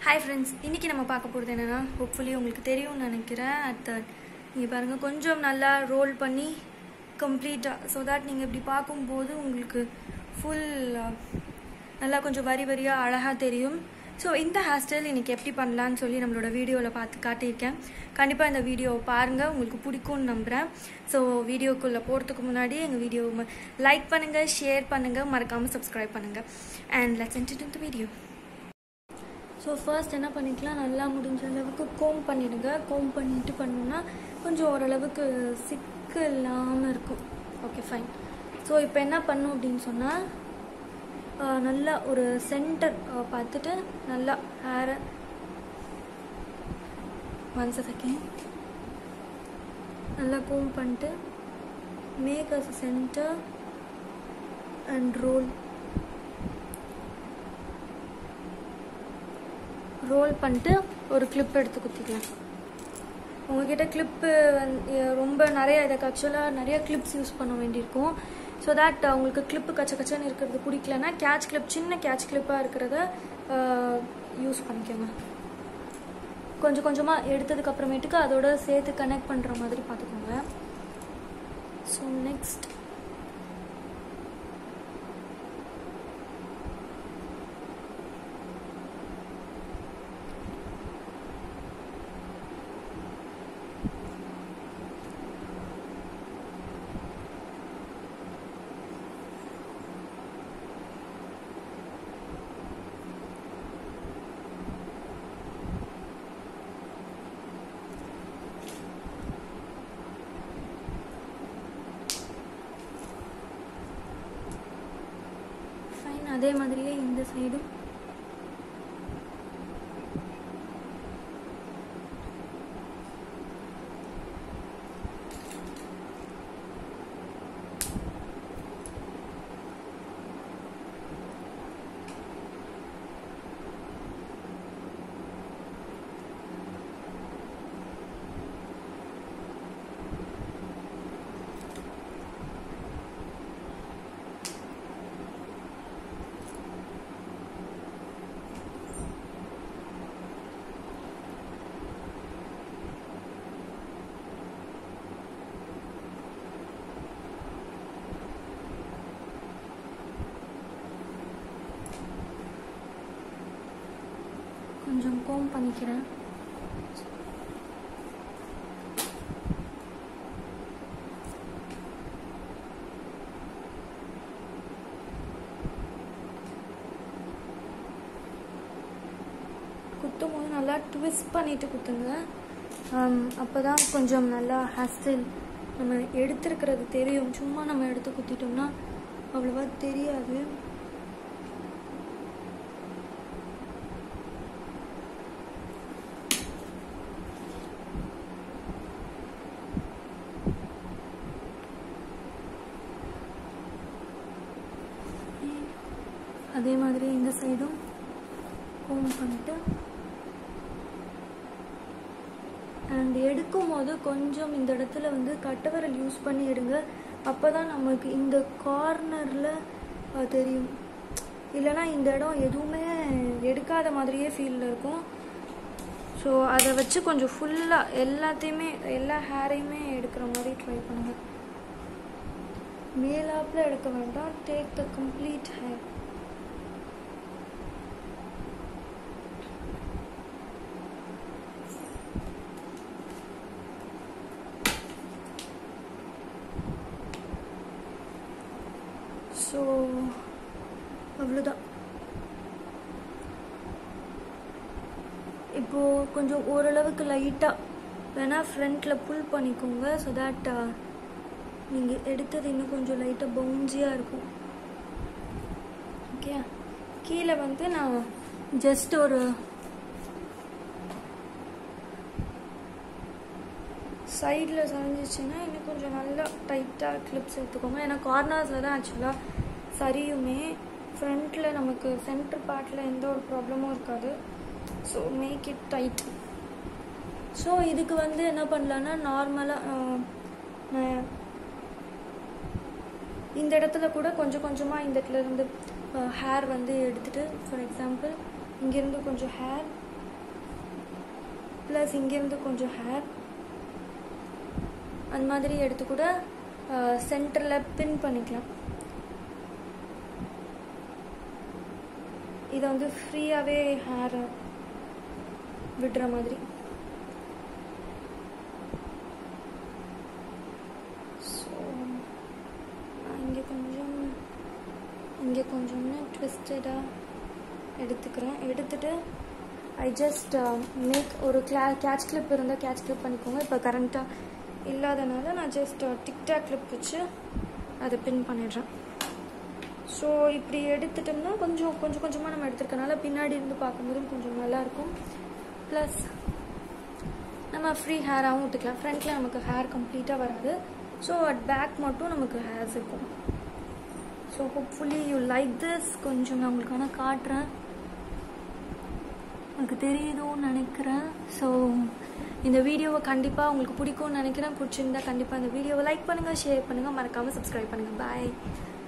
hi friends இன்றைக்கி நம்ம பார்க்க போகிறது என்னென்னா ஹோப்ஃபுல்லி உங்களுக்கு தெரியும்னு நினைக்கிறேன் அட் தட் நீங்கள் பாருங்கள் கொஞ்சம் நல்லா ரோல் பண்ணி கம்ப்ளீட்டாக ஸோ தட் நீங்கள் இப்படி பார்க்கும்போது உங்களுக்கு ஃபுல் நல்லா கொஞ்சம் வரி வரியாக அழகாக தெரியும் ஸோ இந்த ஹேர் ஸ்டைல் இன்றைக்கி எப்படி பண்ணலான்னு சொல்லி நம்மளோட வீடியோவில் பார்த்து காட்டியிருக்கேன் கண்டிப்பாக இந்த வீடியோவை பாருங்கள் உங்களுக்கு பிடிக்கும்னு நம்புகிறேன் ஸோ வீடியோக்குள்ளே போகிறதுக்கு முன்னாடி எங்கள் வீடியோவை லைக் பண்ணுங்கள் ஷேர் பண்ணுங்கள் மறக்காமல் சப்ஸ்கிரைப் பண்ணுங்கள் அண்ட் லெட்ஸ் என்டிட் இந்த வீடியோ ஸோ ஃபர்ஸ்ட் என்ன பண்ணிக்கலாம் நல்லா முடிஞ்ச அளவுக்கு கோம் பண்ணிடுங்க கோம் பண்ணிட்டு பண்ணோம்னா கொஞ்சம் ஓரளவுக்கு சிக்கு இல்லாமல் இருக்கும் ஓகே ஃபைன் ஸோ இப்போ என்ன பண்ணும் அப்படின்னு சொன்னால் நல்லா ஒரு சென்டர் பார்த்துட்டு நல்லா ஹேரை ஒன்ஸ் செகண்ட் நல்லா கோம் பண்ணிட்டு make as centre and roll roll பண்ணிட்டு ஒரு கிளிப் எடுத்து குத்திக்கலாம் உங்ககிட்ட கிளிப்பு வந்து ரொம்ப நிறைய இதுக்கு ஆக்சுவலாக நிறைய கிளிப்ஸ் யூஸ் பண்ண வேண்டியிருக்கும் ஸோ தட் உங்களுக்கு கிளிப்பு கச்ச கச்சன்னு இருக்கிறது பிடிக்கலன்னா கேட்ச் கிளிப் சின்ன கேட்ச் கிளிப்பாக இருக்கிறத யூஸ் பண்ணிக்கோங்க கொஞ்சம் கொஞ்சமாக எடுத்ததுக்கு அப்புறமேட்டுக்கு அதோட சேர்த்து கனெக்ட் பண்ணுற மாதிரி பார்த்துக்கோங்க ஸோ நெக்ஸ்ட் ஃபைன் அதே மாதிரியே இந்த சைடும் கொஞ்சம் கோம் பண்ணிக்கிறேன் குத்தும் போது நல்லா ட்விஸ்ட் பண்ணிட்டு குத்துங்க அப்போ தான் கொஞ்சம் நல்லா ஹேர் ஸ்டைல் நம்ம எடுத்துருக்கிறது தெரியும் சும்மா நம்ம எடுத்து குத்திட்டோம்னா அவ்வளோவா தெரியாது அதே மாதிரி இந்த சைடும் கோம் பண்ணிட்டு அண்ட் எடுக்கும் போது கொஞ்சம் இந்த இடத்துல வந்து கட்டவரல் யூஸ் பண்ணி எடுங்க அப்போ தான் நமக்கு இந்த கார்னரில் தெரியும் இல்லைனா இந்த இடம் எதுவுமே எடுக்காத மாதிரியே ஃபீலில் இருக்கும் ஸோ அதை வச்சு கொஞ்சம் ஃபுல்லாக எல்லாத்தையுமே எல்லா ஹேரையுமே எடுக்கிற மாதிரி ட்ரை பண்ணுங்கள் மேலாப்பில் எடுக்க வேண்டாம் take the complete hair so அவ்வளோதான் இப்போது கொஞ்சம் ஓரளவுக்கு லைட்டாக வேணால் ஃப்ரண்ட்டில் புல் பண்ணிக்கோங்க ஸோ தட் நீங்கள் எடுத்தது இன்னும் கொஞ்சம் லைட்டாக பவுன்ஸியாக இருக்கும் ஓகே கீழே வந்து நான் ஜஸ்ட் ஒரு சைடில் சரிஞ்சிச்சுன்னா இன்னும் கொஞ்சம் நல்லா டைட்டாக கிளிப்ஸ் எடுத்துக்கோங்க ஏன்னா கார்னர்ஸில் தான் ஆக்சுவலாக சரியுமே ஃப்ரண்ட்டில் நமக்கு சென்டர் பார்ட்டில் எந்த ஒரு ப்ராப்ளமும் இருக்காது so make it tight so இதுக்கு வந்து என்ன பண்ணலான்னா நார்மலாக இந்த இடத்துல கூட கொஞ்சம் கொஞ்சமாக இந்த இடத்துல இருந்து ஹேர் வந்து எடுத்துட்டு ஃபார் எக்ஸாம்பிள் இங்கேருந்து கொஞ்சம் ஹேர் ப்ளஸ் இங்கேருந்து கொஞ்சம் ஹேர் அந்த மாதிரி எடுத்து கூட சென்டரில் பின் பண்ணிக்கலாம் இதை வந்து ஃப்ரீயாகவே ஹேர் விடுற மாதிரி ஸோ நான் இங்கே கொஞ்சம் இங்கே கொஞ்சம்னு ட்விஸ்டடாக எடுத்துக்கிறேன் எடுத்துட்டு ஐ ஜஸ்ட் மேக் ஒரு கிளா கேட்ச் கிளிப் இருந்தால் கேட்ச் கிளிப் பண்ணிக்கோங்க இப்போ கரண்ட்டாக இல்லாதனால நான் ஜஸ்ட் டிக்டாக் கிளிப் வச்சு அதை பின் பண்ணிடுறேன் ஸோ இப்படி எடுத்துட்டோம்னா கொஞ்சம் கொஞ்சம் கொஞ்சமாக நம்ம எடுத்துருக்கனால பின்னாடி இருந்து பார்க்கும்போதும் கொஞ்சம் நல்லாயிருக்கும் ப்ளஸ் நம்ம ஃப்ரீ ஹேராகவும் விட்டுக்கலாம் ஃப்ரண்ட்டில் நமக்கு ஹேர் கம்ப்ளீட்டாக வராது ஸோ அட் பேக் மட்டும் நமக்கு ஹேர்ஸ் இருக்கும் so hopefully you like this கொஞ்சம் நான் உங்களுக்கு வேணால் காட்டுறேன் உங்களுக்கு தெரியுதோன்னு நினைக்கிறேன் ஸோ இந்த வீடியோவை கண்டிப்பாக உங்களுக்கு பிடிக்கும்னு நினைக்கிறேன் பிடிச்சிருந்தா கண்டிப்பாக இந்த வீடியோவை லைக் பண்ணுங்கள் ஷேர் பண்ணுங்கள் மறக்காமல் சப்ஸ்கிரைப் பண்ணுங்கள் பாய்